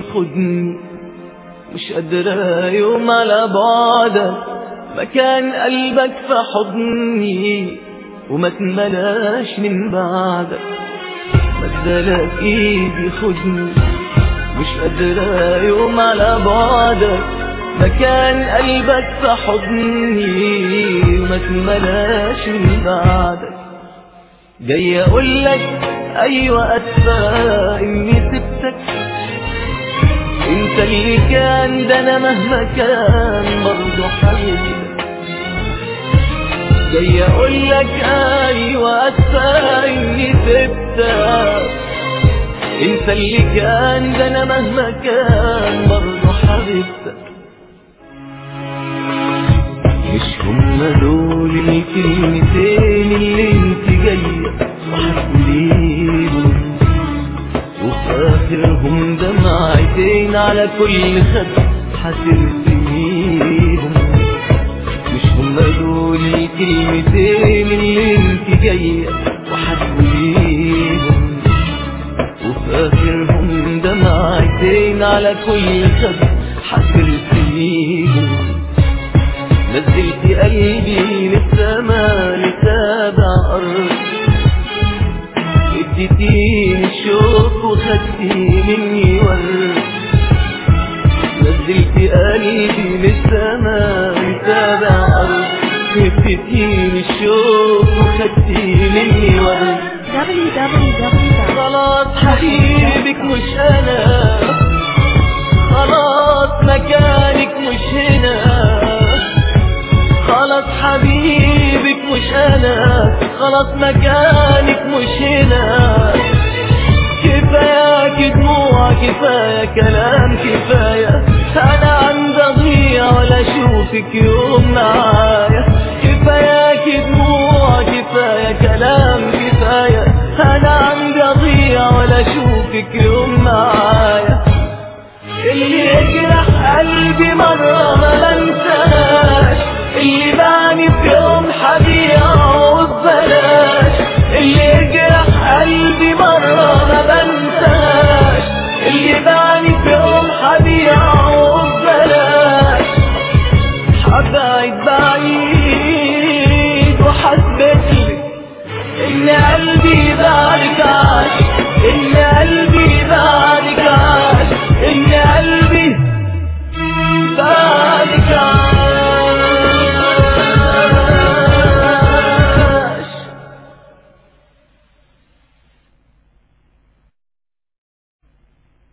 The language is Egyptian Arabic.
بيخدني مش قادرة يوم على بعدك مكان قلبك في حضني وما تملاش من بعدك بدلك ايدي خدني مش قادرة يوم على بعدك مكان قلبك في حضني وما تملاش من بعدك جاي اقولك ايوه اسفة اني سبتك انت اللي كان ده انا مهما كان برضه حبيبك جاي اقولك ايوه اسفة اني سبتك انت اللي كان ده انا مهما كان برضه حبيبتك مش هما دول الكلمتين اللي انت جاية وهتقوليهم وفي اخرهم دمعتين على كل خد هترسميهم مش هما دول الكلمتين اللي انت جاية وهتقوليهم وفي اخرهم دمعتين على كل خد هترسميهم نزلت قلبي للسما لتابع أرض اديتيني الشوق وخدتي مني ورد نزلت قلبي للسما لتابع أرض اديتيني الشوق وخدتي مني ورد www. خلاص حبيبك مش أنا خلاص مكانك مش هنا خلاص حبيبك مش انا خلاص مكانك مش هنا كفاياك دموع كفاية كلام كفاية انا عندي اضيع ولا اشوفك يوم معايا كفاياك دموع كفاية كلام كفاية انا عندي اضيع ولا اشوفك يوم معايا اللي يجرح قلبي مرة ما بنساش اللي باني في يوم حبيعه وببلاش اللي يجرح قلبي مرة ما بنساش اللي باني في يوم حبيعه وببلاش حبايب بعيد وحسبت لي ان قلبي بعدك عاش